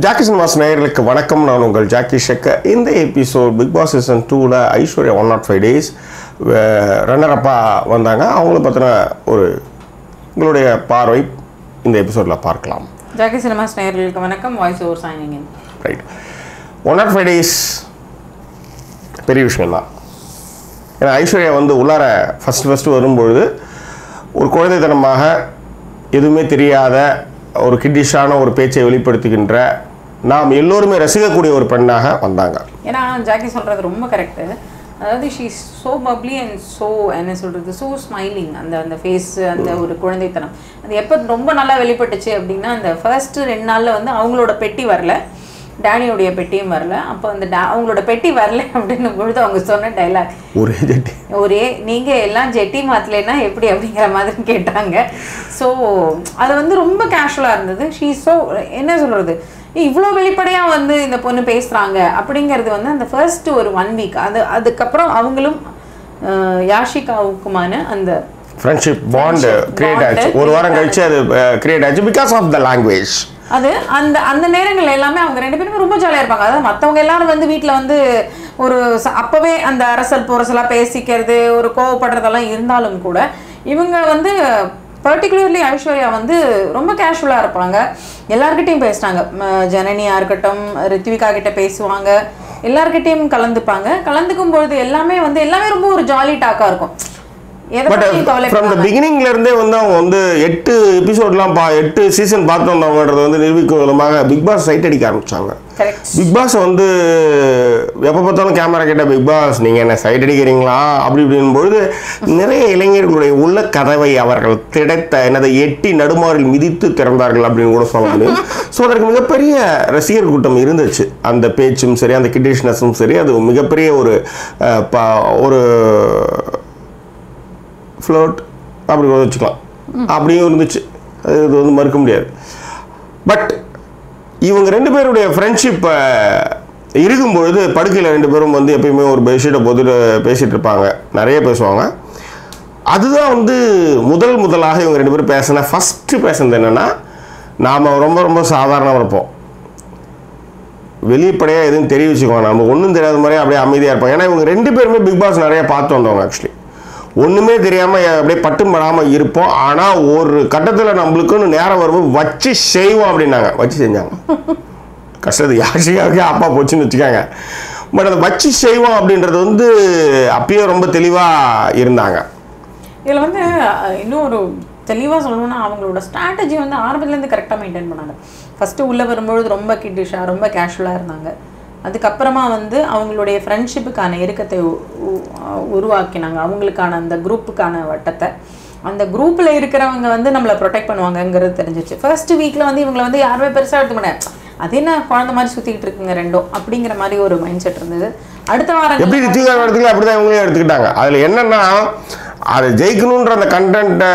Jackie cinemas நேயர்களுக்கு வணக்கம் நான் உங்கள் ஜாக்கி ஷெக்க இந்த எபிசோட் பிக் பாஸ் சீசன் டூவில் Aishwarya one not five days ரன்னரப்பா வந்தாங்க அவங்கள பற்றின ஒரு உங்களுடைய பார்வை இந்த எபிசோடில் பார்க்கலாம் ஜாக்கி சினிமாஸ் நேயர்களுக்கு வணக்கம் voice over shining in right one not five days பெரிய விஷயம்தான் ஏன்னா ஐஸ்வர்யா வந்து உள்ளார ஃபஸ்ட்டு ஃபஸ்ட்டு வரும்பொழுது ஒரு குழந்தைத்தனமாக எதுவுமே தெரியாத ஒரு கிட்டிஷான ஒரு பேச்சை வெளிப்படுத்துகின்ற நாம் எல்லோருமே ரசிக்கக்கூடிய ஒரு பெண்ணாக வந்தாங்க ஏன்னா ஜாக்கி சொல்கிறது ரொம்ப கரெக்டு அதாவது she so bubbly and so என்ன சொல்கிறது ஸோ ஸ்மைலிங் அந்த அந்த ஃபேஸ் அந்த ஒரு குழந்தைத்தனம் அது எப்போ ரொம்ப நல்லா வெளிப்பட்டுச்சு அப்படின்னா அந்த ஃபர்ஸ்ட் ரெண்டு நாளில் வந்து அவங்களோட பெட்டி வரல டேனியோடைய பெட்டியும் வரல அப்போ அந்த டா அவங்களோட பெட்டி வரல அப்படின்னும் பொழுது அவங்க சொன்ன டைலாக் ஒரே ஜட்டி ஒரே நீங்கள் எல்லாம் ஜெட்டி மாற்றலைன்னா எப்படி அப்படிங்கிற மாதிரி கேட்டாங்க ஸோ அது வந்து ரொம்ப கேஷுவலாக இருந்தது ஷீ ஸோ என்ன சொல்கிறது இவ்வளோ வெளிப்படையாக வந்து இந்த பொண்ணு பேசுகிறாங்க அப்படிங்கிறது வந்து அந்த ஃபர்ஸ்ட் ஒரு ஒன் வீக் அது அதுக்கப்புறம் அவங்களும் அஹ், யாஷிகாவுக்குமான அந்த friendship bond Friendship create bond ஆச்சு ஒரு வாரம் create கழிச்சு அது கிரியேட் ஆச்சு பிகாஸ் ஆஃப் த லாங்குவேஜ் அது அந்த அந்த நேரங்கள் எல்லாமே அவங்க ரெண்டு பேருமே ரொம்ப ஜாலியாக இருப்பாங்க அதாவது மற்றவங்க எல்லாரும் வந்து வீட்டில் வந்து ஒரு ச- அப்பவே அந்த அரசல் புரசலாக பேசிக்கிறது ஒரு கோவப்படுறதெல்லாம் இருந்தாலும் கூட இவங்க வந்து பர்டிகுலர்லி ஐஸ்வர்யா வந்து ரொம்ப கேஷுவலாக இருப்பாங்க எல்லார்கிட்டையும் பேசுனாங்க ம- ஜனனியா இருக்கட்டும் ரித்விகா கிட்ட பேசுவாங்க எல்லார்கிட்டையும் கலந்துப்பாங்க கலந்துக்கும் பொழுது எல்லாமே வந்து எல்லாமே ரொம்ப ஒரு ஜாலி டாக்காக இருக்கும் எதை பட் பற்றியும் ஃப்ரம் த கவலைப்படாம பிகினிங்ல இருந்தே வந்து அவங்க வந்து எட்டு எபிசோட்லாம் பா எட்டு சீசன் பார்த்து வந்தவங்கன்றது வந்து நிரூபிக்கும் விதமாக பிக் பாஸ் சைட் அடிக்க ஆரம்பிச்சாங்க கரெக்ட் பிக் பாஸ் வந்து எப்போ பார்த்தாலும் கேமரா கிட்ட பிக் பாஸ் நீங்கள் என்ன சைட் அடிக்கிறீங்களா அப்படி இப்படின் பொழுது நிறைய இளைஞர்களுடைய உள்ள கதவை அவர்கள் திடைத்த என்னதை எட்டி நடுமாறில் மிதித்து திறந்தார்கள் அப்படின்னு கூட சொல்ல முடியும் ஸோ அதற்கு மிகப்பெரிய ரசிகர் கூட்டம் இருந்துச்சு அந்த பேச்சும் சரி அந்த கிட்டிஷ்னஸும் சரி அது மிகப்பெரிய ஒரு அஹ், ப- ஒரு ஃப்ளோட் அப்படி கூட வச்சுக்கலாம் அப்படியும் இருந்துச்சு அது இது வந்து மறுக்க முடியாது பட் இவங்க ரெண்டு பேருடைய ஃப்ரெண்ட்ஷிப் இருக்கும்பொழுது படுக்கையில் ரெண்டு பேரும் வந்து எப்பயுமே ஒரு பெட்ஷீட்டை போட்டுட்டு பேசிகிட்டு இருப்பாங்க நிறைய பேசுவாங்க அதுதான் வந்து முதல் முதலாக இவங்க ரெண்டு பேரும் பேசின ஃபஸ்ட்டு பேசுனது என்னென்னா நாம் ரொம்ப ரொம்ப சாதாரணமாக இருப்போம் வெளிப்படையாக எதுவும் தெரிவிச்சுக்குவோம் நம்ம ஒன்றும் தெரியாத மாதிரியே அப்படியே அமைதியாக இருப்பாங்க ஏன்னா இவங்க ரெண்டு பேருமே பிக் பாஸ் நிறைய பார்த்து வந்தவங்க ஆக்சுவலி ஒன்றுமே தெரியாமல் அப்படியே பட்டும் படாமல் இருப்போம் ஆனால் ஒரு கட்டத்தில் நம்மளுக்குன்னு நேரம் வரும்போது வச்சு செய்வோம் அப்படின்னாங்க வச்சு செஞ்சாங்க கஷ்டத்து யாஷிகாவுக்கே அப்பா போச்சுன்னு வச்சுக்காங்க பட் அதை வச்சு செய்வோம் அப்படின்றது வந்து அப்பயே ரொம்ப தெளிவாக இருந்தாங்க இதில் வந்து அஹ், இன்னும் ஒரு தெளிவாக சொல்லணும்னா அவங்களோட ஸ்ட்ராட்டஜி வந்து ஆரம்பத்துலேருந்து கரெக்டாக மெயின்டைன் பண்ணாங்க ஃபஸ்ட்டு உள்ளே வரும்பொழுது ரொம்ப கிட்டிஷாக ரொம்ப கேஷுவலாக இருந்தாங்க அதுக்கப்புறமா வந்து அவங்களுடைய ஃப்ரெண்ட்ஷிப்புக்கான இறுக்கத்தை உ- உ- உருவாக்கினாங்க அவங்களுக்கான அந்த குரூப்புக்கான வட்டத்தை அந்த குரூப்பில் இருக்கிறவங்க வந்து நம்மளை ப்ரொடெக்ட் பண்ணுவாங்கங்கிறது தெரிஞ்சிச்சு ஃபர்ஸ்ட் வீக்கில் வந்து இவங்களை வந்து யாருமே பெருசாக எடுத்து மாட்டாங்க அது என்ன குழந்த மாதிரி சுற்றிக்கிட்டு இருக்குங்க ரெண்டும் அப்படிங்கிற மாதிரி ஒரு மைண்ட் செட் இருந்தது அடுத்த வாரம் எப்படி ரித்திகா இடத்துல அப்படி தான் இவங்களே எடுத்துக்கிட்டாங்க அதில் என்னென்னா அதை ஜெயிக்கணுன்ற அந்த கண்டென்ட்டை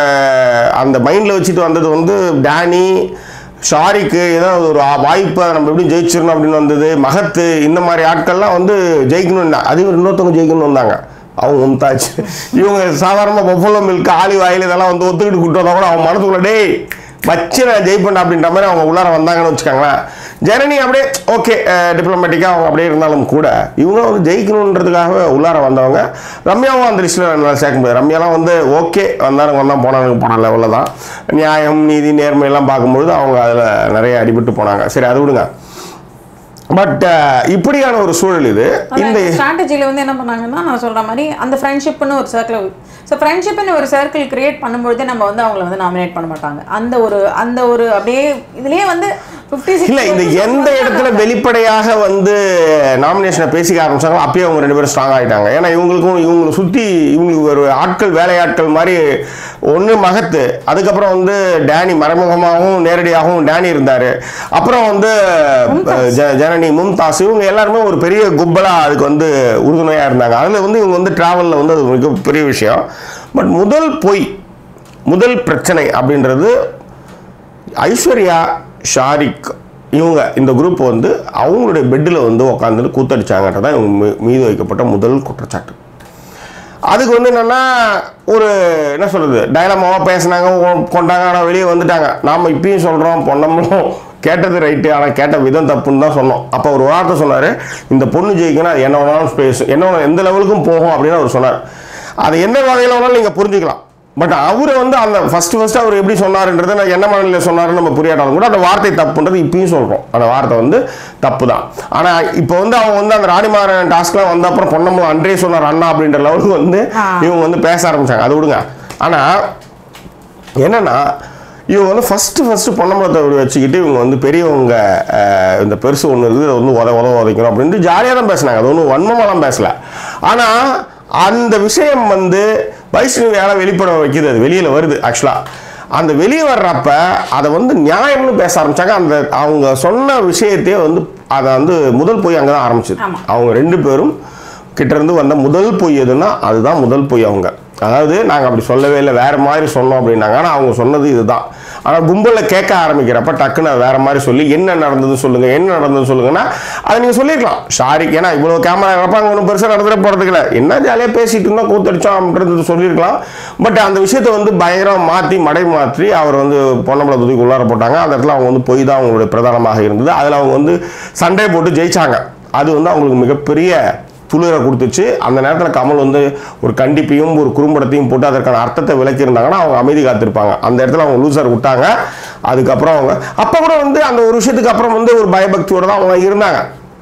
அந்த மைண்டில் வச்சுட்டு வந்தது வந்து டேனி ஷாரிக்கு ஏதோ ஒரு ஆ- வாய்ப்பை நம்ம எப்படி ஜெயிச்சிடணும் அப்படின்னு வந்தது மகத்து இந்த மாதிரி ஆட்கள்லாம் வந்து ஜெயிக்கணும் அதே ஒரு இன்னொருத்தவங்க ஜெயிக்கணும் வந்தாங்க அவங்க மும்தாஜ் இவங்க சாதாரணமாக பஃபலோ மில்க் ஆலி வாயில் இதெல்லாம் வந்து ஒத்துக்கிட்டு கூட்டு வந்தா கூட அவங்க மனதுக்குள்ள டேய் வச்சு நான் ஜெயிப்பேன் அப்படின்ற மாதிரி அவங்க உள்ளார வந்தாங்கன்னு வச்சுக்கோங்களேன் ஜனனி அப்படியே ஓகே டிப்ளமேட்டிக்காக அவங்க அப்படியே இருந்தாலும் கூட இவங்க வந்து ஜெயிக்கணுன்றதுக்காக உள்ளார வந்தவங்க ரம்யாவும் அந்த லிஸ்ட்டில் என்னால் சேர்க்க முடியாது ரம்யாலாம் வந்து ஓகே வந்தாலும் வந்தால் போனாங்க போன லெவலில் தான் நியாயம் நீதி நேர்மையெல்லாம் பார்க்கும்பொழுது அவங்க அதில் நிறைய அடிபட்டு போனாங்க சரி அது விடுங்க பட் இப்படியான ஒரு சூழல் இது இந்த ஸ்ட்ராட்டஜியில் வந்து என்ன பண்ணாங்கன்னா நான் சொல்ற மாதிரி அந்த ஃப்ரெண்ட்ஷிப்னு ஒரு சர்க்கிள் ஸோ ஃப்ரெண்ட்ஷிப்னு ஒரு சர்க்கிள் கிரியேட் பண்ணும்பொழுதே நம்ம வந்து அவங்கள வந்து நாமினேட் பண்ண மாட்டாங்க அந்த ஒரு அந்த ஒரு அப்படியே இதுலயே வந்து ஃபிஃப்டி இல்ல இந்த எந்த இடத்துல வெளிப்படையாக வந்து நாமினேஷனை பேசிக்க ஆரம்பிச்சாங்களோ அப்பயே அவங்க ரெண்டு பேரும் ஸ்ட்ராங் ஆயிட்டாங்க ஏன்னா இவங்களுக்கும் இவங்களை சுத்தி இவங்களுக்கு ஒரு ஆட்கள் வேலையாட்கள் மாதிரி ஒன்று மகத்து அதுக்கப்புறம் வந்து டேனி மறைமுகமாகவும் நேரடியாகவும் டேனி இருந்தாரு அப்புறம் வந்து ஜ- ஜனனி மும்தாஸ் இவங்க எல்லாருமே ஒரு பெரிய கும்பலா அதுக்கு வந்து உறுதுணையா இருந்தாங்க அதுல வந்து இவங்க வந்து டிராவலில் வந்து அது மிக பெரிய விஷயம் பட் முதல் பொய் முதல் பிரச்சனை அப்படின்றது ஐஸ்வர்யா ஷாரிக் இவங்க இந்த குரூப் வந்து அவங்களுடைய பெட்டில் வந்து உட்காந்துட்டு கூத்தடிச்சாங்கன்றதான் இவங்க மீ- மீது வைக்கப்பட்ட முதல் குற்றச்சாட்டு அதுக்கு வந்து என்னன்னா ஒரு என்ன சொல்றது டயலமாவாக பேசினாங்க கொ- கொண்டாங்க ஆனால் வெளியே வந்துட்டாங்க நாம் இப்பயும் சொல்கிறோம் பொன்னம்பலம் கேட்டது ரைட்டு ஆனால் கேட்ட விதம் தப்புன்னு தான் சொன்னோம் அப்போ ஒரு வார்த்தை சொன்னார் இந்த பொண்ணு ஜெயிக்கணும் அது என்ன வேணாலும் ஸ்பேஸ் என்ன வேணாலும் எந்த லெவலுக்கும் போகும் அப்படின்னு அவர் சொன்னார் அது என்ன வகையில் வேணாலும் நீங்கள் புரிஞ்சுக்கலாம் பட் அவரை வந்து அந்த ஃபர்ஸ்ட் ஃபர்ஸ்ட் அவர் எப்படி சொன்னாருன்றதை நான் என்ன மனநிலையில் சொன்னாருன்னு நம்ம புரியாட்டாலும் கூட அந்த வார்த்தை தப்புன்றது இப்பயும் சொல்கிறோம் அந்த வார்த்தை வந்து தப்பு தான் ஆனால் இப்போ வந்து அவங்க வந்து அந்த ராணிமாரன் டாஸ்க்லாம் வந்த அப்புறம் பொன்னம்பலம் அன்றே சொன்னார் அண்ணா அப்படின்ற லெவலுக்கு வந்து ஆ. இவங்க வந்து பேச ஆரம்பிச்சாங்க அது விடுங்க ஆனால் என்னன்னா இவங்க வந்து ஃபஸ்ட்டு ஃபஸ்ட்டு பொன்னம்பலத்தை இப்படி வச்சுக்கிட்டு இவங்க வந்து பெரியவங்க அஹ், இந்த பெருசு ஒன்று இருக்குது அதை வந்து உத உத உதைக்கணும் அப்படின்ட்டு ஜாலியாக தான் பேசினாங்க அது ஒன்றும் வன்மமாலாம் பேசல ஆனால் அந்த விஷயம் வந்து வைஷ்ணவியால் வெளிப்பட வைக்கிறது அது வெளியில் வருது ஆக்சுவலாக அந்த வெளியே வர்றப்ப அதை வந்து நியாயம்னு பேச ஆரம்பிச்சாங்க அந்த அவங்க சொன்ன விஷயத்தையே வந்து அதை வந்து முதல் போய் அங்கே தான் ஆரம்பிச்சது ஆமா. அவங்க ரெண்டு பேரும் கிட்ட இருந்து வந்த முதல் பொய் எதுன்னா அதுதான் முதல் பொய் அவங்க அதாவது நாங்கள் அப்படி சொல்லவே இல்லை வேற மாதிரி சொன்னோம் அப்படின்னாங்க ஆனால் அவங்க சொன்னது இதுதான் ஆனால் கும்பலில் கேட்க ஆரம்பிக்கிறப்ப டக்குன்னு அது வேற மாதிரி சொல்லி என்ன நடந்தது சொல்லுங்க என்ன நடந்தது சொல்லுங்கன்னா அதை நீங்கள் சொல்லிருக்கலாம் ஷாரிக் ஏன்னா இவ்வளோ கேமரா இருக்கிறப்ப அங்கே ஒன்றும் பெருசாக நடந்துட போகிறதுக்கு இல்லை என்ன ஜாலியாக பேசிட்டு இருந்தோம் கூத்தடிச்சோம் அப்படின்றது சொல்லியிருக்கலாம் பட் அந்த விஷயத்தை வந்து பயங்கரம் மாற்றி மடை மாற்றி அவர் வந்து பொன்னம்பளை தூக்கி உள்ளார போட்டாங்க அந்த இடத்துல அவங்க வந்து பொய் தான் அவங்களுடைய பிரதானமாக இருந்தது அதில் அவங்க வந்து சண்டை போட்டு ஜெயிச்சாங்க அது வந்து அவங்களுக்கு மிகப்பெரிய துளிரை கொடுத்துச்சு அந்த நேரத்தில் கமல் வந்து ஒரு கண்டிப்பையும் ஒரு குறும்படத்தையும் போட்டு அதற்கான அர்த்தத்தை விளக்கியிருந்தாங்கன்னா அவங்க அமைதி காத்திருப்பாங்க அந்த இடத்துல அவங்க லூசர் விட்டாங்க அதுக்கப்புறம் அவங்க அப்போ கூட வந்து அந்த ஒரு விஷயத்துக்கு அப்புறம் வந்து ஒரு பயபக்தியோட தான் அவங்க இருந்தாங்க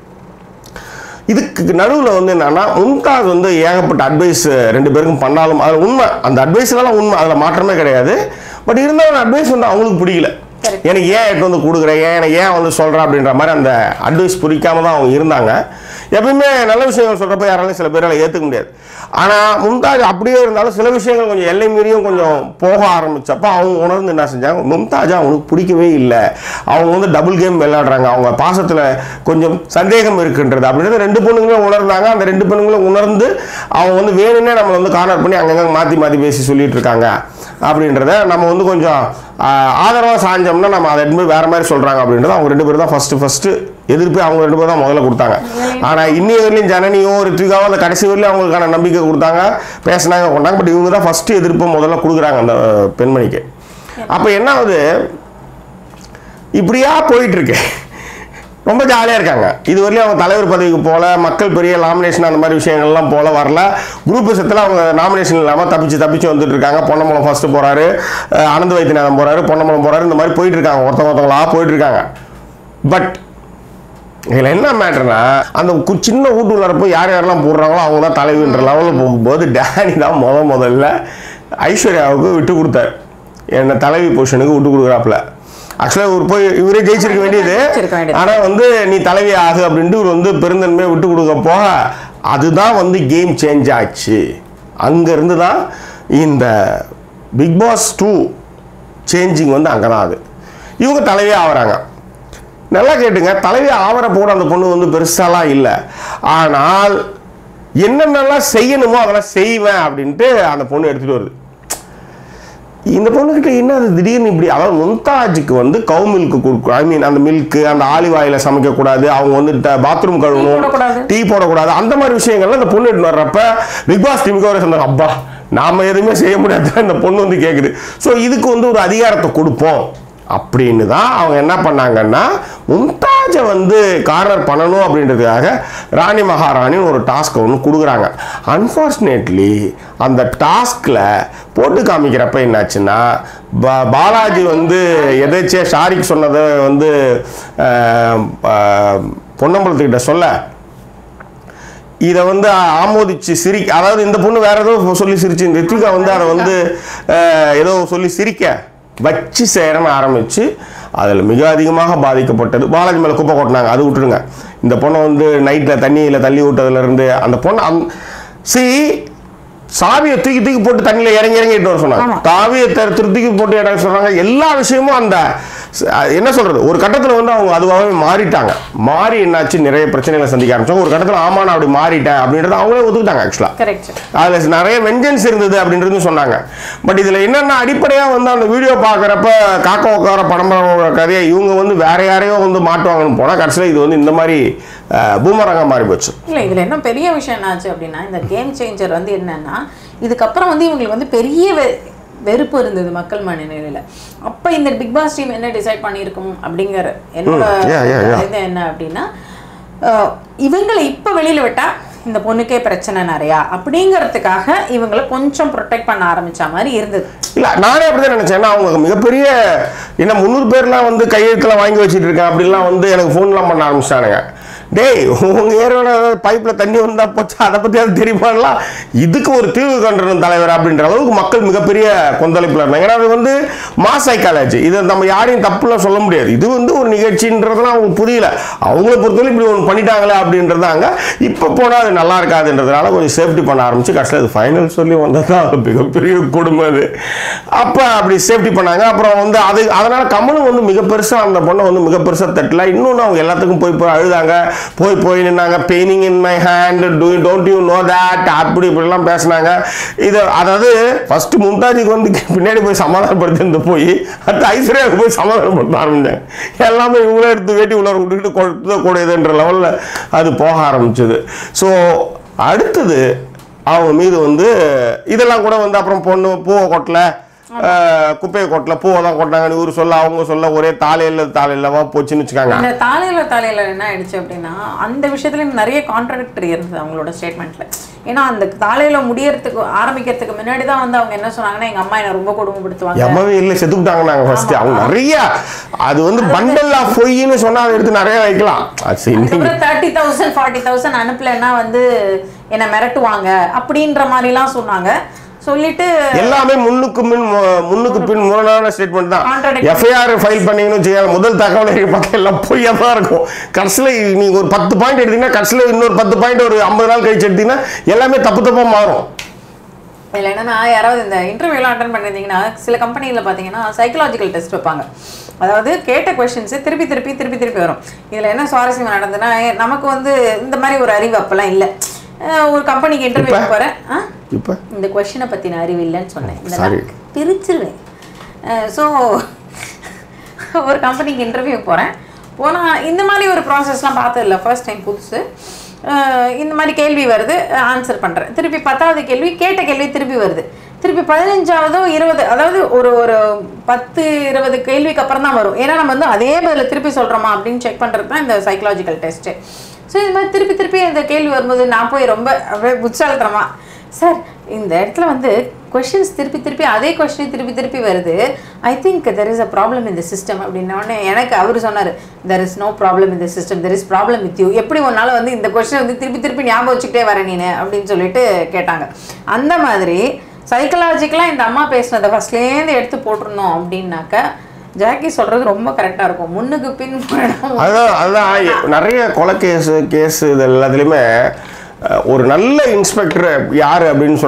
இதுக்கு நடுவில் வந்து என்னன்னா மும்தாஸ் வந்து ஏகப்பட்ட அட்வைஸ் ரெண்டு பேருக்கும் பண்ணாலும் அது உண்மை அந்த அட்வைஸ்லாம் உண்மை அதில் மாற்றமே கிடையாது பட் இருந்தாலும் அட்வைஸ் வந்து அவங்களுக்கு பிடிக்கல Correct. எனக்கு ஏன் எடுத்து வந்து கொடுக்குற ஏன் எனக்கு ஏன் வந்து சொல்கிறேன் அப்படின்ற மாதிரி அந்த அட்வைஸ் பிடிக்காம தான் அவங்க இருந்தாங்க எப்பயுமே நல்ல விஷயங்கள் சொல்கிறப்ப யாராலையும் சில பேரால் ஏற்றுக்க முடியாது ஆனால் மும்தாஜ் அப்படியே இருந்தாலும் சில விஷயங்கள் கொஞ்சம் எல்லை மீறியும் கொஞ்சம் போக ஆரம்பிச்சப்ப அவங்க உணர்ந்து என்ன செஞ்சாங்க மும்தாஜ் அவங்களுக்கு பிடிக்கவே இல்லை அவங்க வந்து டபுள் கேம் விளையாடுறாங்க அவங்க பாசத்தில் கொஞ்சம் சந்தேகம் இருக்குன்றது அப்படின்றது ரெண்டு பொண்ணுங்களும் உணர்ந்தாங்க அந்த ரெண்டு பொண்ணுங்களும் உணர்ந்து அவங்க வந்து வேணும்னே நம்மளை வந்து கார்னர் பண்ணி அங்கங்கே மாற்றி மாற்றி பேசி சொல்லிட்டு இருக்காங்க அப்படின்றத நம்ம வந்து கொஞ்சம் ஆதரவாக சாஞ்சோம்னா நம்ம அதை எடுத்து போய் வேற மாதிரி சொல்கிறாங்க அப்படின்றத அவங்க ரெண்டு பேரும் தான் ஃபஸ்ட்டு ஃபஸ்ட்டு எதிர்ப்பு அவங்க ரெண்டு பேரும் தான் முதல்ல கொடுத்தாங்க ஆனால் இன்னைய வரையிலும் ஜனனியோ ரித்விகாவோ அந்த கடைசி வரையிலும் அவங்களுக்கான நம்பிக்கை கொடுத்தாங்க பேசினாங்க கொண்டாங்க பட் இவங்க தான் ஃபஸ்ட்டு எதிர்ப்பு முதல்ல கொடுக்குறாங்க அந்த பெண்மணிக்கு அப்போ என்ன ஆகுது இப்படியா போயிட்டு இருக்கு ரொம்ப ஜாலியாக இருக்காங்க இது வரையும் அவங்க தலைவர் பதவிக்கு போகல மக்கள் பெரிய நாமினேஷன் அந்த மாதிரி விஷயங்கள்லாம் போல வரல குரூப் விஷயத்தில் அவங்க நாமினேஷன் இல்லாமல் தப்பிச்சு தப்பிச்சு வந்துட்டு இருக்காங்க பொன்னம்பலம் ஃபர்ஸ்ட் போறாரு அஹ் ஆனந்த வைத்தியநாதன் போறாரு பொன்னம்பலம் போறாரு இந்த மாதிரி போயிட்டு இருக்காங்க ஒருத்தவங்க ஒருத்தவங்களா போயிட்டு இருக்காங்க பட் இதில் என்ன மேட்டர்னா அந்த கு- சின்ன வீட்டுக்குள்ளார போய் யார் யாரெல்லாம் போடுறாங்களோ அவங்க தான் தலைவின்ற லெவலில் போகும்போது டேனி தான் முத முதல்ல ஐஸ்வர்யாவுக்கு விட்டு கொடுத்தாரு என்ன தலைவி பொசிஷனுக்கு விட்டு கொடுக்குறாப்புல ஆக்சுவலாக இவர் போய் இவரே ஜெயிச்சிருக்க வேண்டியது ஜெயிச்சிருக்க வேண்டியது. ஆனால் வந்து நீ தலைவி ஆகு அப்படின்ட்டு இவர் வந்து பெருந்தன்மையை விட்டு கொடுக்க போக அதுதான் வந்து கேம் சேஞ்ச் ஆச்சு அங்கேருந்து தான் இந்த பிக் பாஸ் டூ சேஞ்சிங் வந்து அங்கே தான் அது இவங்க தலைவியே ஆகுறாங்க நல்லா கேட்டுங்க தலைவி ஆவர போட அந்த பொண்ணு வந்து பெருசாலாம் இல்லை ஆனால் என்னென்னலாம் செய்யணுமோ அதெல்லாம் செய்வேன் அப்படின்ட்டு அந்த பொண்ணு எடுத்துகிட்டு வருது இந்த பொண்ணுக்கிட்ட என்ன அது திடீர்னு இப்படி அதாவது மும்தாஜுக்கு வந்து கவு மில்க் கொடுக்கும் ஐ மீன் அந்த மில்க்கு அந்த ஆலிவ் ஆயில சமைக்கக்கூடாது அவங்க வந்து பாத்ரூம் கழுவணும் போடக்கூடாது. டீ போடக்கூடாது அந்த மாதிரி விஷயங்கள்லாம் இந்த பொண்ணு எடுத்து வர்றப்ப பிக் பாஸ் டீமுக்கு ஒரு சொன்னாங்க அப்பா நாம எதுவுமே செய்ய முடியாது இந்த பொண்ணு வந்து கேட்குது ஸோ இதுக்கு வந்து ஒரு அதிகாரத்தை கொடுப்போம் அப்படின்னு தான் அவங்க என்ன பண்ணாங்கன்னா மும்தாஜை வந்து கார்னர் பண்ணணும் அப்படின்றதுக்காக ராணி மகாராணின்னு ஒரு டாஸ்க்கை ஒன்று கொடுக்குறாங்க அன்ஃபார்ச்சுனேட்லி அந்த டாஸ்கில் போட்டு காமிக்கிறப்ப என்னாச்சுன்னா பா பாலாஜி வந்து எதாச்சியா ஷாரிக் சொன்னதை வந்து ஆஹ், ஆஹ், பொன்னம்பலத்துக்கிட்ட சொல்ல இதை வந்து ஆமோதிச்சு சிரி அதாவது இந்த பொண்ணு வேற ஏதோ சொல்லி சிரிச்சு இந்த ரித்விகா வந்து அதை வந்து அஹ், ஏதோ சொல்லி சிரிக்க வச்சு சேரன்னு ஆரம்பிச்சு அதில் மிக அதிகமாக பாதிக்கப்பட்டது பாலாஜி மேலே குப்பை கொட்டினாங்க அது விட்டுருங்க இந்த பொண்ணை வந்து நைட்டில் தண்ணியில் தள்ளி விட்டதுலேருந்து அந்த பொண்ணு அந் சி சாவியை தூக்கி தூக்கி போட்டு தண்ணியில் இறங்கி இறங்கிட்டு வர சொன்னாங்க ஆமா. தாவியை தர தூக்கி போட்டு இடம் சொல்றாங்க எல்லா விஷயமும் அந்த ச- அஹ் என்ன சொல்றது ஒரு கட்டத்தில் வந்து அவங்க அதுவாகவே மாறிட்டாங்க மாறி என்னாச்சு நிறைய பிரச்சனைகளை சந்திக்க ஆரம்பிச்சாங்க ஒரு கட்டத்தில் ஆமா நான் அப்படி மாறிட்டேன் அப்படின்றத அவங்களே ஒத்துக்கிட்டாங்க ஆக்சுவலாக கரெக்ட் அதில் நிறைய வெஞ்சன்ஸ் இருந்தது அப்படின்றதும் சொன்னாங்க பட் இதில் என்னென்ன அடிப்படையாக வந்து அந்த வீடியோ பார்க்குறப்ப காக்க உட்கார படம்பரோட கதையை இவங்க வந்து வேற யாரையோ வந்து மாட்டுவாங்கன்னு போனால் கடைசியில் இது வந்து இந்த மாதிரி பூமரங்கம் மாறி போச்சு இல்லை இதில் என்ன பெரிய விஷயம் என்னாச்சு அப்படின்னா இந்த கேம் சேஞ்சர் வந்து என்னன்னா இதுக்கப்புறம் வந்து இவங்களுக்கு வந்து பெரிய வெ- வெறுப்பு இருந்தது மக்கள் மனநிலையில அப்ப இந்த பிக் பாஸ் டீம் என்ன டிசைட் பண்ணியிருக்கும் அப்படிங்கிற என்னோட yeah, yeah, yeah. இது என்ன அப்படின்னா அஹ், இவங்களை இப்ப வெளியில விட்டா இந்த பொண்ணுக்கே பிரச்சனை நிறையா அப்படிங்கிறதுக்காக இவங்களை கொஞ்சம் ப்ரொடெக்ட் பண்ண ஆரம்பிச்ச மாதிரி இருந்தது இல்ல நானே அப்படிதான் நினைச்சேன் ஏன்னா அவங்க மிகப்பெரிய என்ன முந்நூறு பேர்லாம் வந்து கையெழுத்துலாம் வாங்கி வச்சுட்டு இருக்கேன் அப்படிலாம் வந்து எனக்கு ஃபோன்லாம் பண்ண ஆரம்பிச்சிட்டானுங்க டேய் உங்க ஏரியாவில் ஏதாவது பைப்பில் தண்ணி வந்தா போச்சு அதை பற்றி அது தெரியுமாலாம் இதுக்கு ஒரு தீர்வு கண்டணும் தலைவர் அப்படின்ற அளவுக்கு மக்கள் மிகப்பெரிய கொந்தளிப்பில் இருந்தாங்க ஏன்னா அது வந்து மாஸ் சைக்காலஜி இது நம்ம யாரையும் தப்புலாம் சொல்ல முடியாது இது வந்து ஒரு நிகழ்ச்சின்றதுலாம் அவங்களுக்கு புரியல அவங்கள பொறுத்தவரை இப்படி ஒன்று பண்ணிட்டாங்களே அப்படின்றதாங்க இப்போ போனால் அது நல்லா இருக்காதுன்றதுனால கொஞ்சம் சேஃப்டி பண்ண ஆரம்பிச்சு கடைசியில் அது ஃபைனல் சொல்லி வந்தது தான் மிகப்பெரிய கொடுமை அது அப்போ அப்படி சேஃப்டி பண்ணாங்க அப்புறம் வந்து அது அதனால கமலும் வந்து மிக பெருசாக அந்த பொண்ணை வந்து மிக பெருசாக தட்டல இன்னொன்று அவங்க எல்லாத்துக்கும் போய் போய் அழுதாங்க போய் போய் நின்னாங்க paining in my hand too don't you know that அப்படி இப்படிலாம் பேசினாங்க இது அதாவது ஃபர்ஸ்ட் மும்தாஜுக்கு வந்து பின்னாடி போய் சமாதானப்படுத்தி போய் அடுத்து ஐஸ்வர்யாவுக்கு போய் சமாதானப்படுத்த ஆரம்பிச்சாங்க எல்லாமே இவங்களே எடுத்து வேட்டி உள்ள விட்டுக்கிட்டு கொடுத்த கூடியதுன்ற லெவலில் அது போக ஆரம்பிச்சது ஸோ அடுத்தது அவங்க மீது வந்து இதெல்லாம் கூட வந்து அப்புறம் பொண்ணு பூவை கொட்டல அஹ், குப்பையை கொட்டல பூவை தான் கொட்டினாங்கன்னு இவர் சொல்ல அவங்க சொல்ல ஒரே தாலையில் தாலையிலவா போச்சுன்னு வச்சுக்காங்க இந்த தாலையில தாலையில என்ன ஆயிடுச்சு அப்படின்னா அந்த விஷயத்துல நிறைய கான்ட்ரடிக்டரி இருந்தது அவங்களோட ஸ்டேட்மெண்ட்ல ஏன்னா அந்த தாலையில முடியறதுக்கு ஆரம்பிக்கிறதுக்கு முன்னாடி தான் வந்து அவங்க என்ன சொன்னாங்கன்னா எங்க அம்மா என்ன ரொம்ப கொடுமைப்படுத்துவாங்க எம்மவே இல்லை செத்துக்கிட்டாங்க நாங்கள் ஃபர்ஸ்ட் அவங்க நிறைய அது வந்து பண்டல் ஆஃப் பொய்ன்னு சொன்னா அதை எடுத்து நிறைய வைக்கலாம் அது சரி, இன்னைக்கு அதுக்கப்புறம் தேர்ட்டி தௌசண்ட் ஃபார்ட்டி தௌசண்ட் அனுப்பலைன்னா வந்து என்னை மிரட்டுவாங்க அப்படின்ற மாதிரிலாம் சொன்னாங்க சொல்லிட்டு எல்லாமே முன்னுக்கு பின் மு- முன்னுக்கு பின் முரணான ஸ்டேட்மெண்ட் தான் Contradict- எஃப்ஐஆர் ஃபைல் பண்ணீங்கன்னு வச்சுக்கோங்க முதல் தகவல் அறிக்கை பார்த்தா எல்லாம் பொய்யா தான் இருக்கும் கடைசியில் நீங்க ஒரு பத்து பாயிண்ட் எடுத்தீங்கன்னா கடைசியில் இன்னொரு பத்து பாயிண்ட் ஒரு ஐம்பது நாள் கழிச்சு எடுத்தீங்கன்னா எல்லாமே தப்பு தப்பா மாறும் இதில் என்னன்னா யாராவது இந்த இன்டர்வியூலாம் அட்டன் பண்ணியிருந்தீங்கன்னா சில கம்பெனியில் பார்த்தீங்கன்னா சைக்கலாஜிக்கல் டெஸ்ட் வைப்பாங்க அதாவது கேட்ட கொஷின்ஸு திருப்பி திருப்பி திருப்பி திருப்பி வரும் இதில் என்ன சுவாரஸ்யம் நடந்ததுன்னா ஏ, நமக்கு வந்து இந்த மாதிரி ஒரு அறிவு அப்போல்லாம் இல்லை அஹ் ஒரு கம்பெனிக்கு இன்டர்வியூ இப்ப? போகிறேன் ஆ இப்போ இந்த கொஷினை பற்றின அறிவு இல்லைன்னு சொன்னேன் Sorry. இதெல்லாம் பிரிச்சிருவேன் ஸோ ஒரு கம்பெனிக்கு இன்டர்வியூ போகிறேன் போனால் இந்த மாதிரி ஒரு ப்ராசஸ்லாம் பார்த்ததில்ல ஃபர்ஸ்ட் டைம் புதுசு அஹ் இந்த மாதிரி கேள்வி வருது ஆன்சர் பண்ணுறேன் திருப்பி பத்தாவது கேள்வி கேட்ட கேள்வி திருப்பி வருது திருப்பி பதினஞ்சாவதோ இருபது அதாவது ஒரு ஒரு பத்து இருபது கேள்விக்கு அப்புறம் தான் வரும் ஏன்னா நம்ம வந்து அதே பதில் திருப்பி சொல்கிறோமா அப்படின்னு செக் பண்ணுறது தான் இந்த சைக்கலாஜிக்கல் டெஸ்ட்டு ஸோ இந்த மாதிரி திருப்பி திருப்பி இந்த கேள்வி வரும்போது நான் போய் ரொம்ப அப்படியே புட்சாலித்தனமா சார் இந்த இடத்துல வந்து கொஷின்ஸ் திருப்பி திருப்பி அதே கொஷின் திருப்பி திருப்பி வருது I think there is a problem இந்த சிஸ்டம் அப்படின்னோடனே எனக்கு அவர் சொன்னார் தெர் இஸ் நோ ப்ராப்ளம் இந்த system there is problem with you எப்படி உன்னால் வந்து இந்த கொஷின் வந்து திருப்பி திருப்பி ஞாபகம் வச்சுக்கிட்டே வர நீனு அப்படின்னு சொல்லிட்டு கேட்டாங்க அந்த மாதிரி சைக்கலாஜிக்கலாக இந்த அம்மா பேசினதை ஃபஸ்ட்லேருந்து எடுத்து போட்டிருந்தோம் அப்படின்னாக்க ஜாக்கி சொல்கிறது ரொம்ப கரெக்டாக இருக்கும் முன்னுக்கு பின் முரணம் அதுதான் அதுதான் எ- நிறைய கொலை கேஸ் கேஸ் இது எல்லாத்துலேயுமே அஹ், ஒரு நல்ல இன்ஸ்பெக்டர் யார் அப்படின்னு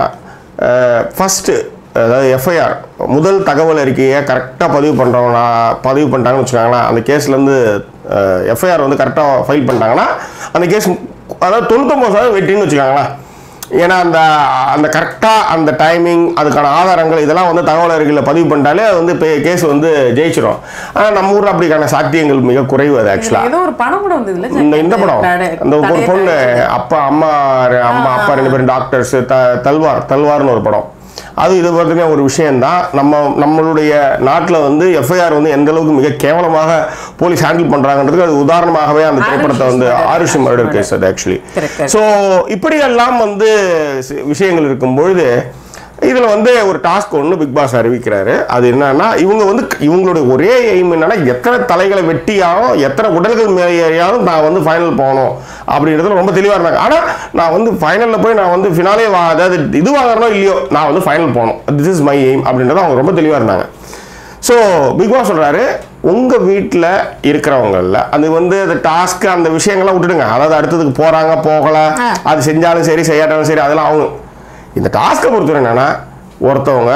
சொன்னால் ஃபஸ்ட்டு அதாவது எஃப்ஐஆர் முதல் தகவல் அறிக்கையை கரெக்டாக பதிவு பண்ணுறவங்களா பதிவு பண்ணிட்டாங்கன்னு வச்சுக்கோங்களேன் அந்த கேஸ்லேருந்து எஃப்ஐஆர் வந்து கரெக்டாக ஃபைல் பண்ணிட்டாங்கன்னா அந்த கேஸ் அதாவது தொண்ணூத்தொம்பது சதவீதம் வெட்டின்னு வச்சுக்கோங்களேன் ஏன்னா அந்த அந்த கரெக்டாக அந்த டைமிங் அதுக்கான ஆதாரங்கள் இதெல்லாம் வந்து தகவல் அறிக்கையில் பதிவு பண்ணிட்டாலே அது வந்து கேஸ் வந்து ஜெயிச்சிடும் ஆனால் நம்ம ஊரில் அப்படிக்கான சாத்தியங்கள் மிக குறைவு அது ஆக்சுவலாக ஏதோ ஒரு படம் கூட வந்ததுல இந்த இந்த படம் அந்த ஒரு பொண்ணு அப்பா அம்மா ரெ- அம்மா அப்பா ரெண்டு பேரும் டாக்டர்ஸ் த தல்வார் தல்வார்னு ஒரு படம் அது இது பற்றின ஒரு விஷயம்தான் நம்ம நம்மளுடைய நாட்டில் வந்து எஃப்ஐஆர் வந்து எந்த அளவுக்கு மிக கேவலமாக போலீஸ் ஹேண்டில் பண்ணுறாங்கன்றதுக்கு அது உதாரணமாகவே அந்த திரைப்படத்தை வந்து ஆருஷி மர்டர் கேஸ் அது ஆக்சுவலி Correct, correct. ஸோ இப்படியெல்லாம் வந்து சி- விஷயங்கள் இருக்கும் பொழுது இதில் வந்து ஒரு டாஸ்க் ஒன்று பிக் பாஸ் அறிவிக்கிறாரு அது என்னன்னா இவங்க வந்து இவங்களுடைய ஒரே எய்ம் என்னன்னா எத்தனை தலைகளை வெட்டியாலும் எத்தனை உடல்கள் மேலேயாலும் நான் வந்து ஃபைனல் போகணும் அப்படின்றதுல ரொம்ப தெளிவாக இருந்தாங்க ஆனால் நான் வந்து ஃபைனலில் போய் நான் வந்து ஃபினாலே வா அதாவது இது வாங்குறனோ இல்லையோ நான் வந்து ஃபைனல் போகணும் திஸ் இஸ் மை எய்ம் அப்படின்றத அவங்க ரொம்ப தெளிவாக இருந்தாங்க ஸோ பிக் பாஸ் சொல்கிறாரு உங்கள் வீட்டில் இருக்கிறவங்களில் அது வந்து அந்த டாஸ்க்கு அந்த விஷயங்கள்லாம் விட்டுடுங்க அதாவது அடுத்ததுக்கு போகிறாங்க போகலை ஆ. அது செஞ்சாலும் சரி செய்யாட்டாலும் சரி அதெல்லாம் அவங்க இந்த டாஸ்க்கை பொறுத்தவரை என்னன்னா ஒருத்தவங்க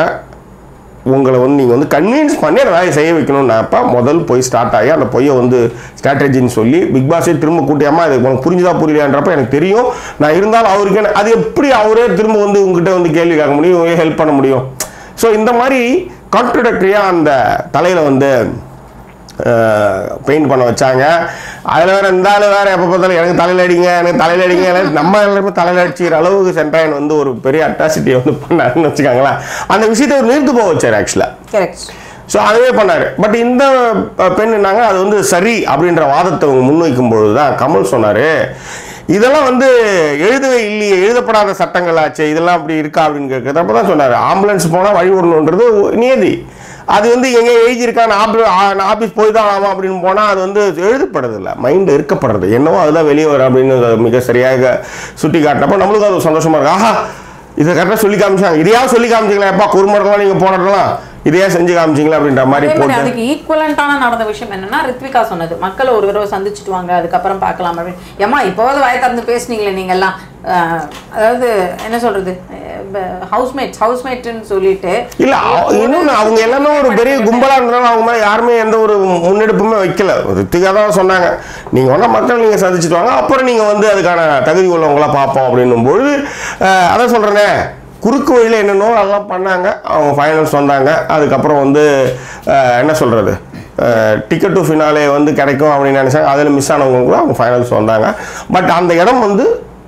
உங்களை வந்து நீங்கள் வந்து கன்வின்ஸ் பண்ணி அந்த வேலையை செய்ய வைக்கணும்னாப்ப முதல் போய் ஸ்டார்ட் ஆகி அந்த பொய்யை வந்து ஸ்ட்ராட்டஜின்னு சொல்லி பிக் பாஸே திரும்ப கூட்டியாமா இது உனக்கு புரிஞ்சுதா புரியலையான்றப்ப எனக்கு தெரியும் நான் இருந்தாலும் அவருக்கு என்ன- அது எப்படி அவரே திரும்ப வந்து உங்ககிட்ட வந்து கேள்வி கேட்க முடியும் ஹெல்ப் பண்ண முடியும் ஸோ இந்த மாதிரி கான்ட்ரடக்டரியாக அந்த தலையில் வந்து பெயிண்ட் பண்ண வச்சாங்க அதில் வேற இந்த ஆள் வேற எப்போ பார்த்தாலும் எனக்கு தலையில் அடிங்க எனக்கு தலையில் அடிங்க எனக்கு நம்ம எல்லாருமே தலையில் அடிச்சுக்கிற அளவுக்கு சென்ட்ராயன் வந்து ஒரு பெரிய அட்ராசிட்டியை வந்து பண்ணாருன்னு வச்சுக்காங்களேன் அந்த விஷயத்தை ஒரு நிறுத்து போக வச்சார் ஆக்சுவலாக கரெக்ட் ஸோ அதுவே பண்ணார் பட் இந்த அஹ், பெண் என்னங்க அது வந்து சரி அப்படின்ற வாதத்தை அவங்க முன்வைக்கும் பொழுது தான் கமல் சொன்னார் இதெல்லாம் வந்து எழுதவே இல்லையே எழுதப்படாத சட்டங்களாச்சே இதெல்லாம் அப்படி இருக்கா அப்படின்னு கேட்குறப்ப தான் சொன்னார் ஆம்புலன்ஸ் போனால் வழி விடணுன்றது நியதி அது வந்து எங்கே எழுதியிருக்கான்னு ஆபி ஆஃபீஸ் போய் தான் ஆகும் அப்படின்னு போனால் அது வந்து எழுதப்படுறதில்ல மைண்டில் இருக்கப்படுறது என்னவோ அதெல்லாம் வெளியே வரும் அப்படின்னு மிக சரியாக சுட்டி காட்டினப்போ நம்மளுக்கும் அது சந்தோஷமா இருக்கு ஆஹா இதை கரெக்டாக சொல்லி காமிச்சாங்க இதையாவது சொல்லி காமிச்சிங்களா எப்பா குறுமரலாம் நீங்கள் போனதெல்லாம் இதையா செஞ்சு காமிச்சிங்களா அப்படின்ற மாதிரி அதே மாதிரி போட்டு அதுக்கு ஈக்குவலண்டான நடந்த விஷயம் என்னன்னா ரித்விகா சொன்னது மக்களை ஒரு தடவை சந்திச்சுட்டு வாங்க அதுக்கப்புறம் பார்க்கலாம் அப்படின்னு ஏமா இப்போவாது வாய திறந்து பேசுனீங்களே நீங்க எல்லாம் அஹ், அதாவது என்ன சொல்றது ஹவுஸ்மேட்ஸ் ஹவுஸ்மேட்னு சொல்லிட்டு இல்ல அவ- இன்னொன்னு அவங்க எல்லாமே ஒரு பெரிய கும்பலா இருந்தாலும் அவங்க மேல யாருமே எந்த ஒரு முன்னெடுப்புமே வைக்கல ரித்திகா தான் சொன்னாங்க நீங்க வேணா மக்கள் நீங்க சந்திச்சுட்டு வாங்க அப்புறம் நீங்க வந்து அதுக்கான தகுதி உள்ளவங்கள பார்ப்போம் அப்படின்னும் பொழுது அஹ், அதான் சொல்றேனே குறுக்கு வழியில் என்னென்னோ அதெல்லாம் பண்ணாங்க அவங்க ஃபைனல்ஸ் வந்தாங்க அதுக்கப்புறம் வந்து அஹ், என்ன சொல்றது டிக்கெட் டு ஃபினாலே வந்து கிடைக்கும் அப்படின்னு நினைச்சாங்க அதில் மிஸ் ஆனவங்க கூட அவங்க ஃபைனல்ஸ் வந்தாங்க பட் அந்த இடம் வந்து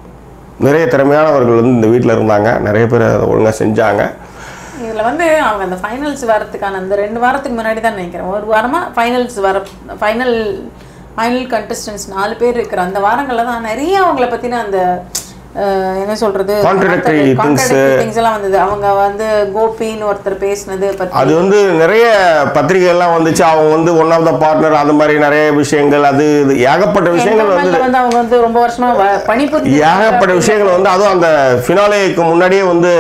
நிறைய திறமையானவர்கள் வந்து இந்த வீட்டில் இருந்தாங்க நிறைய பேர் அதை ஒழுங்காக செஞ்சாங்க இதுல வந்து அவங்க அந்த ஃபைனல்ஸ் வரதுக்கான அந்த ரெண்டு வாரத்துக்கு முன்னாடி தான் நினைக்கிறேன் ஒரு வாரமா ஃபைனல்ஸ் வர ஃபைனல் ஃபைனல் கண்டஸ்டன்ஸ் நாலு பேர் இருக்கிற அந்த வாரங்கள்ல தான் நிறைய அவங்கள பத்தின அந்த அஹ், என்ன சொல்றது Contradictory things. Contradictory things எல்லாம் வந்தது அவங்க வந்து கோபின்னு ஒருத்தர் பேசினது பத்தி அது வந்து நிறைய பத்திரிகைகள்லாம் வந்துச்சு அவங்க வந்து ஒன் ஆஃப் த பார்ட்னர் அந்த மாதிரி நிறைய விஷயங்கள் அது இது ஏகப்பட்ட விஷயங்கள் வந்து Environment-ல வந்து அவங்க வந்து ரொம்ப வருஷமா வ- பணிபுரிஞ்சு ஏகப்பட்ட விஷயங்கள் வந்து அதுவும் அந்த ஃபினாலேக்கு முன்னாடியே வந்து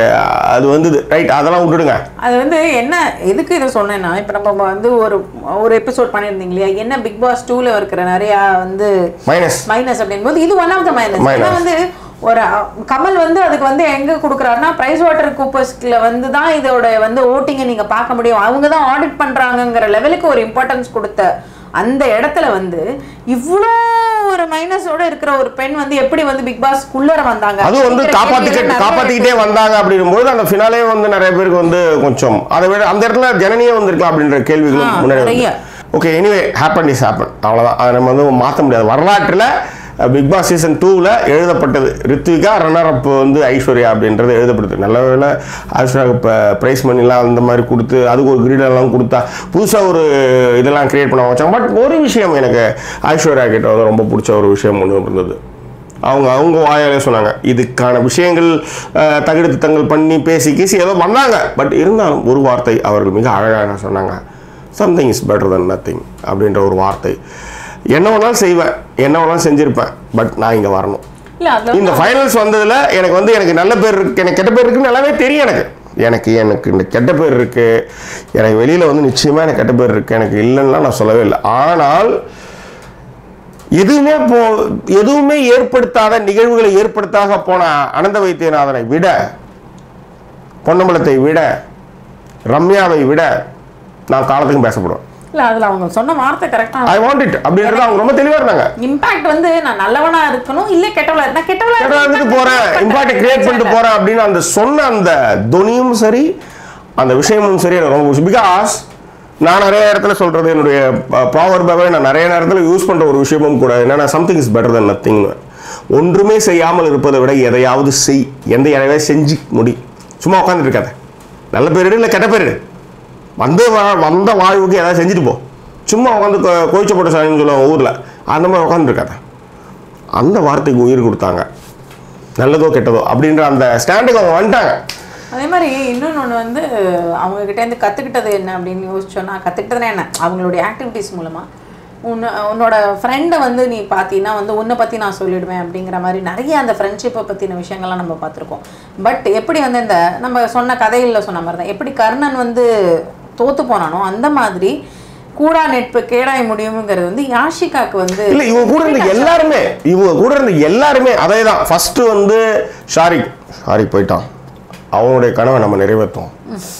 அது வந்து ரைட் அதெல்லாம் விட்டுடுங்க அது வந்து என்ன எதுக்கு இதை சொன்னேன்னா இப்போ நம்ம வந்து ஒரு ஒரு எபிசோட் பண்ணியிருந்தீங்க இல்லையா என்ன பிக் பாஸ் டூல இருக்கிற நிறைய வந்து மைனஸ் மைனஸ் அப்படின்போது இது one of the minus Minus. ஏன்னா வந்து ஒரு அ- கமல் வந்து அதுக்கு வந்து எங்க கொடுக்குறாருன்னா பிரைஸ் வாட்டர் கூப்பர்ஸ்ல வந்து தான் இதோட வந்து ஓட்டிங்கை நீங்க பார்க்க முடியும் அவங்க தான் ஆடிட் பண்றாங்கங்கிற லெவலுக்கு ஒரு இம்பார்ட்டன்ஸ் கொடுத்த அந்த இடத்துல வந்து இவ்வளோ ஒரு மைனஸோட இருக்கிற ஒரு பெண் வந்து எப்படி வந்து பிக் பாஸ் குள்ளர வந்தாங்க அதுவும் வந்து அப்படிங்கிற காப்பாத்திக்க கேள்விகள் நிறைய காப்பாத்திக்கிட்டே வந்தாங்க அப்படிங்கும்போது அந்த ஃபினாலே வந்து நிறைய பேருக்கு வந்து கொஞ்சம் அதை விட அந்த இடத்துல ஜனனியே வந்திருக்கலாம் அப்படின்ற கேள்விகளும் ஆ, முன்னாடி நிறைய. Okay anyway happen is happen அவ்வளோதான் அதை நம்ம வந்து மாற்ற முடியாது வரலாற்றில் பிக் பாஸ் சீசன் டூவில் எழுதப்பட்டது ரித்விகா ரன்னர் அப் வந்து ஐஸ்வர்யா அப்படின்றது எழுதப்படுது நல்ல வேளை ஐஸ்வர்யா இப்போ ப்ரைஸ் மணிலாம் அந்த மாதிரி கொடுத்து அதுக்கு ஒரு கிரீடெல்லாம் கொடுத்தா புதுசாக ஒரு இதெல்லாம் கிரியேட் பண்ண வச்சாங்க பட் ஒரு விஷயம் எனக்கு ஐஸ்வர்யா கிட்ட வந்து ரொம்ப பிடிச்ச ஒரு விஷயம் ஒன்று இருந்தது அவங்க அவங்க வாயாலே சொன்னாங்க இதுக்கான விஷயங்கள் அஹ், தகுடு தங்கள் பண்ணி பேசி கீசி ஏதோ வந்தாங்க பட் இருந்தாலும் ஒரு வார்த்தை அவர்கள் மிக அழகாக சொன்னாங்க something is better than nothing அப்படின்ற ஒரு வார்த்தை என்ன வேணாலும் செய்வேன் என்ன வேணாலும் செஞ்சிருப்பேன் பட் நான் இங்கே வரணும் இல்ல அதுல இந்த ஃபைனல்ஸ் வந்ததுல எனக்கு வந்து எனக்கு நல்ல பேர் இருக்கு எனக்கு கெட்ட பேர் இருக்குன்னு நல்லாவே தெரியும் எனக்கு எனக்கு எனக்கு இந்த கெட்ட பேர் இருக்கு எனக்கு வெளியில வந்து நிச்சயமா எனக்கு கெட்ட பேர் இருக்கு எனக்கு இல்லைன்னா நான் சொல்லவே இல்லை ஆனால் எதுவுமே போ எதுவுமே ஏற்படுத்தாத நிகழ்வுகளை ஏற்படுத்தாத போன அனந்த வைத்தியநாதனை விட பொன்னம்பலத்தை விட ரம்யாவை விட நான் காலத்துக்கும் பேசப்படுவேன் இல்ல அதுல அவங்க சொன்ன வார்த்தை கரெக்டா ஐ வாண்ட் இட் அப்படின்றது அவங்க ரொம்ப தெளிவா இருந்தாங்க இம்பாக்ட் வந்து நான் நல்லவனா இருக்கணும் இல்ல கெட்டவளா நான் கெட்டவளா கேட்டா வந்துட்டு போறேன் இம்பாக்ட் கிரியேட் பண்ணிட்டு போறேன் அப்படின்னு அந்த சொன்ன அந்த துணியும் சரி அந்த விஷயமும் சரி எனக்கு ரொம்ப பிடிச்சி பிகாஸ் நான் நிறைய இடத்துல சொல்றது என்னுடைய ப்ராவர்பாவே நான் நிறைய நேரத்தில் யூஸ் பண்ற ஒரு விஷயமும் கூட என்னன்னா something is better than nothing ஒன்றுமே செய்யாமல் இருப்பதை விட எதையாவது செய் எந்த எதையாவது செஞ்சு முடி சும்மா உட்காந்துட்டு இருக்காத நல்ல பேர் இல்லை கெட்ட பேர் வந்த வா வந்த வாழ்வுக்கு ஏதாவது செஞ்சுட்டு போ சும்மா உட்காந்து கோயிச்ச போட்ட சாணின்னு சொல்லுவாங்க ஊரில் அந்த மாதிரி உட்காந்துருக்காத அந்த வார்த்தைக்கு உயிர் கொடுத்தாங்க நல்லதோ கெட்டதோ அப்படின்ற அந்த ஸ்டாண்டுக்கு அவங்க வந்துட்டாங்க அதே மாதிரி இன்னொன்று ஒன்று வந்து அவங்க கிட்ட இருந்து கற்றுக்கிட்டது என்ன அப்படின்னு யோசிச்சோன்னா கற்றுக்கிட்டதுனா என்ன அவங்களுடைய ஆக்டிவிட்டீஸ் மூலமாக உன்னை உன்னோட ஃப்ரெண்டை வந்து நீ பார்த்தீங்கன்னா வந்து உன்னை பற்றி நான் சொல்லிடுவேன் அப்படிங்கிற மாதிரி நிறைய அந்த ஃப்ரெண்ட்ஷிப்பை பற்றின விஷயங்கள்லாம் நம்ம பார்த்துருக்கோம் பட் எப்படி வந்து இந்த நம்ம சொன்ன கதைகளில் சொன்ன மாதிரி தான் எப்படி கர்ணன் வந்து தோத்து போனானோ அந்த மாதிரி கூடா நட்பு கேடாய் முடியுங்கிறது வந்து யாஷிகாக்கு வந்து இல்ல இவங்க கூட இருந்த எல்லாருமே இவங்க கூட இருந்த எல்லாருமே அதே தான் ஃபர்ஸ்ட் வந்து ஷாரிக் ஷாரிக் போயிட்டான் அவனுடைய கனவை நம்ம நிறைவேற்றோம்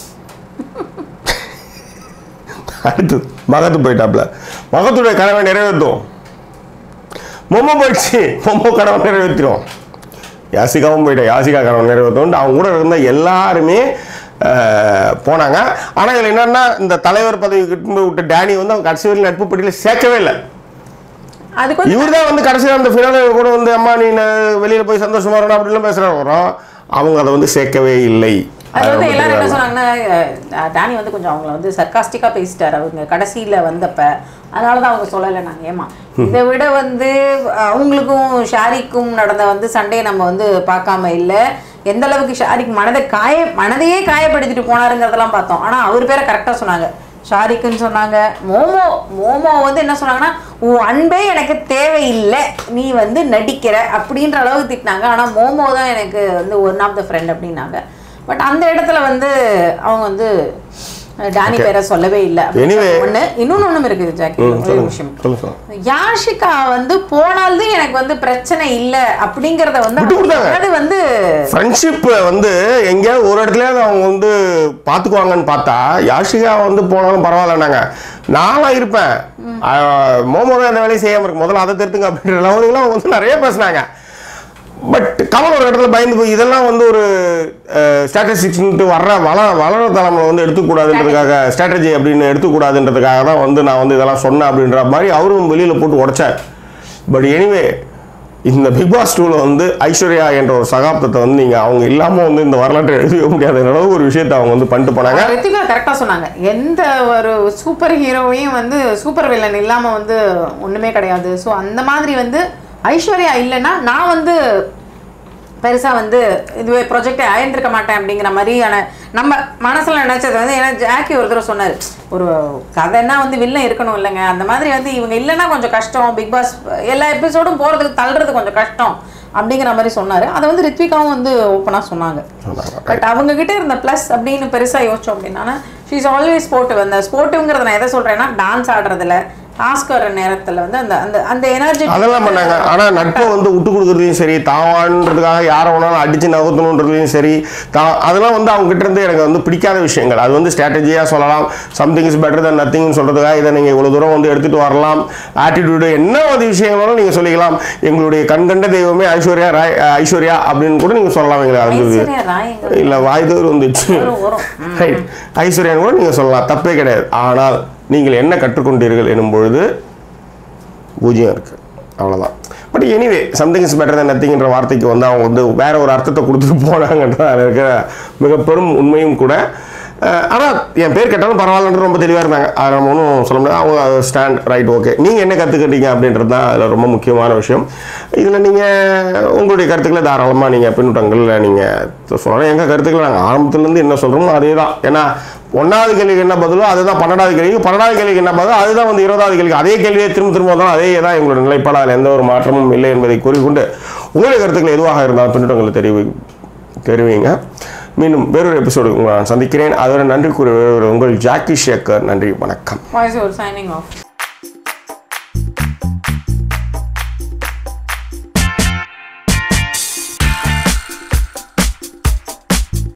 அடுத்து மகத்து போயிட்டாப்ல மகத்துடைய கனவை நிறைவேற்றும் மொம்ம போயிடுச்சு மொம்ம கனவை நிறைவேற்றிடும் யாசிகாவும் போயிட்டா யாசிகா கனவை நிறைவேற்றும் அவங்க கூட இருந்த எல்லாருமே அஹ், போனாங்க ஆனால் இதில் என்னன்னா இந்த தலைவர் பதவி கிட்ட விட்ட டேனி வந்து அவங்க கடைசி வரையும் நட்பு பட்டியலில் சேர்க்கவே இல்லை அதுக்கு வந்து இவர் தான் வந்து கடைசியில் அந்த ஃபினாலே கூட வந்து அம்மா நீ ந- வெளியில போய் சந்தோஷமா இருக்கணும் அப்படிலாம் பேசுகிறாங்க வரோம் அவங்க அதை வந்து சேர்க்கவே இல்லை அது வந்து அதை எல்லாரும் என்ன வந்து சொன்னாங்கன்னா அஹ், டேனி வந்து கொஞ்சம் அவங்கள வந்து சர்க்காஸ்டிக்காக பேசிட்டாரு அவங்க கடைசியில் வந்தப்ப அதனால தான் அவங்க சொல்லலை நாங்கள் ஏமா இதை விட வந்து அவங்களுக்கும் ஷாரிக்கும் நடந்த வந்து சண்டையை நம்ம வந்து பார்க்காம இல்லை எந்த அளவுக்கு ஷாரிக் மனதை காய மனதையே காயப்படுத்திட்டு போனாருங்கிறதெல்லாம் பார்த்தோம் ஆனால் அவர் பேரை கரெக்டாக சொன்னாங்க ஷாரிக்குன்னு சொன்னாங்க மோமோ மோமோ வந்து என்ன சொன்னாங்கன்னா உன் அன்பே எனக்கு தேவையில்லை நீ வந்து நடிக்கிற அப்படின்ற அளவுக்கு திட்டினாங்க ஆனால் மோமோ தான் எனக்கு வந்து ஒன் ஆஃப் த ஃப்ரெண்ட் அப்படின்னாங்க பட் அந்த இடத்துல வந்து அவங்க வந்து அஹ், டானி பேரை சொல்லவே இல்லை Anyway. ஒன்று இன்னொன்று ஒன்றும் இருக்குது ஜாக்கி ஒரே விஷயம் சொல்லுங்க சொல்லுங்க யாஷிகா வந்து போனால்தான் எனக்கு வந்து பிரச்சனை இல்லை அப்படிங்கிறத வந்து விட்டு கொடுத்தாங்க. அது வந்து ஃப்ரெண்ட்ஷிப் வந்து எங்கேயாவது ஒரு இடத்துலயாவது அவங்க வந்து பார்த்துக்குவாங்கன்னு பார்த்தா யாஷிகா வந்து போனாலும் பரவாயில்லனாங்க நானும் இருப்பேன் ஆஹ் மோமோ தான் இந்த வேலையை செய்யாமல் இருக்கு முதல்ல அதை திருத்துங்க அப்படின்ற லெவலுக்குலாம் அவங்க வந்து நிறைய பேசுனாங்க பட் கமல் ஒரு இடத்துல பயந்து போய் இதெல்லாம் வந்து ஒரு ஸ்ட்ராட்டஜிக்ஸ்ன்ட்டு வர்ற வள வளர தலைமுறை வந்து எடுத்துக்கூடாதுன்றதுக்காக ஸ்ட்ராட்டஜி அப்படின்னு எடுத்துக்கூடாதுன்றதுக்காக தான் வந்து நான் வந்து இதெல்லாம் சொன்னேன் அப்படின்ற மாதிரி அவரும் வெளியில் போட்டு உடைச்சார் பட் எனிவே இந்த பிக் பாஸ் டூவில் வந்து ஐஸ்வர்யா என்ற ஒரு சகாப்தத்தை வந்து நீங்கள் அவங்க இல்லாமல் வந்து இந்த வரலாற்றை எழுதவே முடியாத அளவு ஒரு விஷயத்தை அவங்க வந்து பண்ணிட்டு போனாங்க ரித்திகா கரெக்டாக சொன்னாங்க எந்த ஒரு சூப்பர் ஹீரோவையும் வந்து சூப்பர் வில்லன் இல்லாமல் வந்து ஒன்றுமே கிடையாது ஸோ அந்த மாதிரி வந்து ஐஸ்வர்யா இல்லைன்னா நான் வந்து பெருசாக வந்து இதுவே ப்ரொஜெக்டே ஆயிருந்திருக்க மாட்டேன் அப்படிங்கிற மாதிரியான நம்ம மனசில் நினச்சது வந்து ஏன்னா ஜாக்கி ஒரு தடவை சொன்னார் ஒரு கதைன்னா வந்து வில்லன் இருக்கணும் இல்லைங்க அந்த மாதிரி வந்து இவங்க இல்லைன்னா கொஞ்சம் கஷ்டம் பிக் பாஸ் எல்லா எபிசோடும் போகிறதுக்கு தள்ளுறது கொஞ்சம் கஷ்டம் அப்படிங்கிற மாதிரி சொன்னார் அதை வந்து ரித்விகாவும் வந்து ஓப்பனாக சொன்னாங்க சொன்னாங்க பட் அவங்க கிட்ட இருந்த ப்ளஸ் அப்படின்னு பெருசா யோசிச்சோம் அப்படின்னா ஷீஸ் ஆல்வேஸ் ஸ்போர்ட்டிவ் அந்த ஸ்போர்ட்டிவ்ங்கிறத நான் எதை சொல்றேன்னா டான்ஸ் ஆடுறதுல டாஸ்க் வர நேரத்துல வந்து அந்த அந்த அந்த எனர்ஜி அதெல்லாம் பண்ணாங்க ஆனால் நட்பை வந்து விட்டு கொடுக்குறதையும் சரி தாவான்றதுக்காக யாரை வேணாலும் அடித்து நகர்த்தணுன்றதையும் சரி தா அதெல்லாம் வந்து அவங்க கிட்ட இருந்து எனக்கு வந்து பிடிக்காத விஷயங்கள் அது வந்து ஸ்ட்ராட்டஜியாக சொல்லலாம் சம்திங் இஸ் பெட்டர் தன் நத்திங்னு சொல்கிறதுக்காக இதை நீங்கள் இவ்வளோ தூரம் வந்து எடுத்துகிட்டு வரலாம் ஆட்டிடியூடு என்ன ஒரு விஷயங்களும் நீங்கள் சொல்லிக்கலாம் எங்களுடைய கண்கண்ட தெய்வமே ஐஸ்வர்யா ராய் ஐஸ்வர்யா அப்படின்னு கூட நீங்கள் சொல்லலாம் எங்களுக்கு அது வந்து ஐஸ்வர்யா ராய் எங்க இல்லை வாய்தோர் வந்துச்சு வரும், வரும். ம். ரைட் ஐஸ்வர்யான்னு கூட நீங்கள் சொல்லலாம் தப்பே கிடையாது ஆனால் நீங்கள் என்ன கற்றுக்கொண்டீர்கள் எனும் பொழுது பூஜ்ஜியம் இருக்குது அவ்வளோதான் but anyway something is better than நத்திங்ன்ற வார்த்தைக்கு வந்து அவங்க வந்து வேற ஒரு அர்த்தத்தை கொடுத்துட்டு போனாங்கன்றது அதில் இருக்கிற மிக பெரும் உண்மையும் கூட ஆனால் என் பேர் கேட்டாலும் பரவாயில்லன்றது ரொம்ப தெளிவாக இருந்தாங்க அதை நம்ம ஒன்றும் சொல்ல முடியாது அவங்க ஸ்டாண்ட் ரைட் ஓகே நீங்கள் என்ன கற்றுக்கிட்டீங்க அப்படின்றது தான் அதில் ரொம்ப முக்கியமான விஷயம் இதில் நீங்கள் உங்களுடைய கருத்துக்களை தாராளமாக நீங்கள் பின்னூட்டங்களில் நீங்கள் சொல்லலாம் எங்கள் கருத்துக்களை நாங்கள் ஆரம்பத்துலேருந்து என்ன சொல்கிறோமோ அதே தான் ஏன்னா ஒன்றாவது கேள்விக்கு என்ன பதிலோ அதுதான் பன்னெண்டாவது கேள்விக்கு பன்னெண்டாவது கேள்விக்கு என்ன பதிலோ அதுதான் வந்து இருபதாவது கேள்விக்கு அதே கேள்வியை திரும்ப திரும்ப வந்தாலும் அதே தான் எங்களோட நிலைப்பாடு அதில் எந்த ஒரு மாற்றமும் இல்லை என்பதை கூறிக்கொண்டு உங்களுடைய கருத்துக்கள் எதுவாக இருந்தாலும் பின்னூட்டங்களை தெரிவி தெரிவிங்க மீண்டும் வேறொரு எபிசோடு உங்களை நான் சந்திக்கிறேன் அதோட நன்றி கூறிய வேறொரு உங்கள் ஜாக்கி ஷேக்கர் நன்றி வணக்கம் வாய்ஸ் ஒரு சைனிங் ஆஃப்